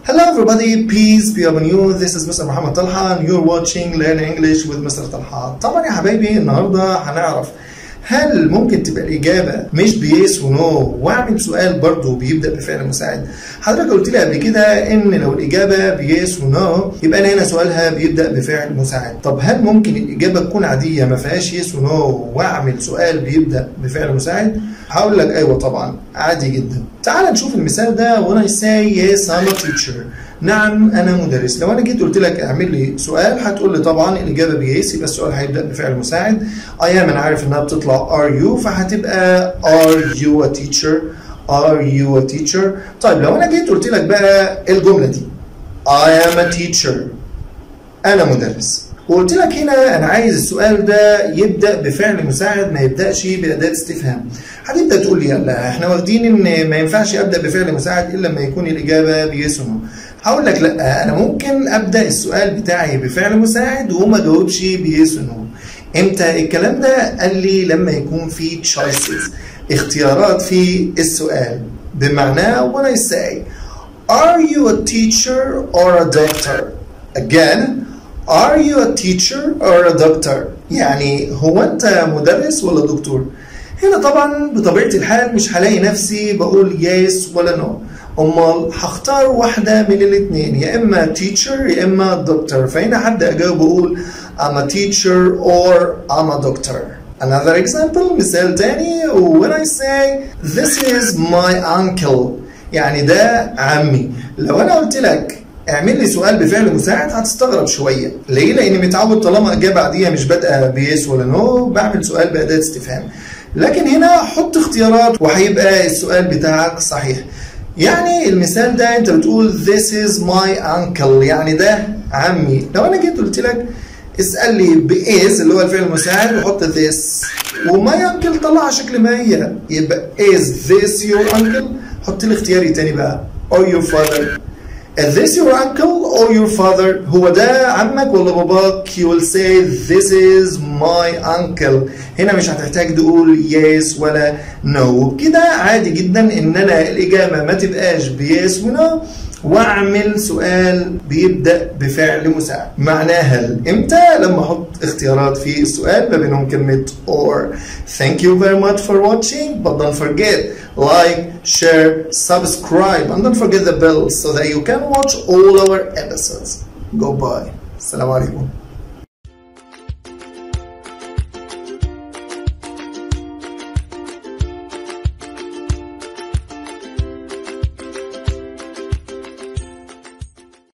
Hello everybody, peace be upon you. This is Mr. محمد طلحة and you're watching Learn English with Mr. طلحة. طبعا يا حبايبي النهارده هنعرف هل ممكن تبقى الإجابة مش بيس ونو وأعمل سؤال برضه بيبدأ بفعل مساعد؟ حضرتك قلت لي قبل كده إن لو الإجابة بيس ونو يبقى أنا هنا سؤالها بيبدأ بفعل مساعد. طب هل ممكن الإجابة تكون عادية ما فيهاش يس ونو وأعمل سؤال بيبدأ بفعل مساعد؟ هقول لك أيوه طبعا عادي جدا. تعال نشوف المثال ده وأنا say yes I'm a teacher. نعم انا مدرس لو انا جيت قلت لك اعمل لي سؤال هتقول لي طبعا الاجابه بيس يبقى السؤال هيبدا بفعل مساعد اي ام انا عارف انها بتطلع ار يو فهتبقى ار يو ا تيتشر ار يو ا تيتشر طيب لو انا جيت قلت لك بقى الجمله دي I am a teacher انا مدرس وقلت لك هنا انا عايز السؤال ده يبدا بفعل مساعد ما يبداش باداه استفهام هتبدا تقول لي لا احنا واخدين ان ما ينفعش ابدا بفعل مساعد الا لما يكون الاجابه بيس ونو هقول لك لا انا ممكن ابدا السؤال بتاعي بفعل مساعد وما جاوبش بيس ونو امتى الكلام ده قال لي لما يكون في تشويسز اختيارات في السؤال بمعنى when I say are you a teacher or a doctor again are you a teacher or a doctor يعني هو انت مدرس ولا دكتور هنا طبعا بطبيعه الحال مش هلاقي نفسي بقول يس ولا نو no. امال هختار واحده من الاثنين يا اما teacher يا اما doctor فهنا هبدا اجاوب واقول I'm a teacher or I'm a doctor another example مثال تاني when I say this is my uncle يعني ده عمي لو انا قلت لك اعمل لي سؤال بفعل مساعد هتستغرب شويه ليه لاني متعود طالما اجابه بعديها مش بادئه بيس ولا نو بعمل سؤال باداه استفهام لكن هنا حط اختيارات وهيبقى السؤال بتاعك صحيح يعني المثال ده انت بتقول this is my uncle يعني ده عمي لو انا جيت قلت لك اسال لي بايز اللي هو الفعل المساعد وحط this وماي انكل طلعها شكل ما هي يبقى is this your uncle حط لي اختياري تاني بقى or your father is this your uncle or your father هو ده عمك ولا باباك you will say this is my uncle هنا مش هتحتاج تقول yes ولا no كده عادي جدا ان انا الاجابه ما تبقاش بيس ونو واعمل سؤال بيبدا بفعل مساعد معناها امتى لما احط اختيارات في السؤال ما بينهم كلمه or thank you very much for watching but don't forget like share subscribe and don't forget the bell so that you can watch all our episodes goodbye السلام عليكم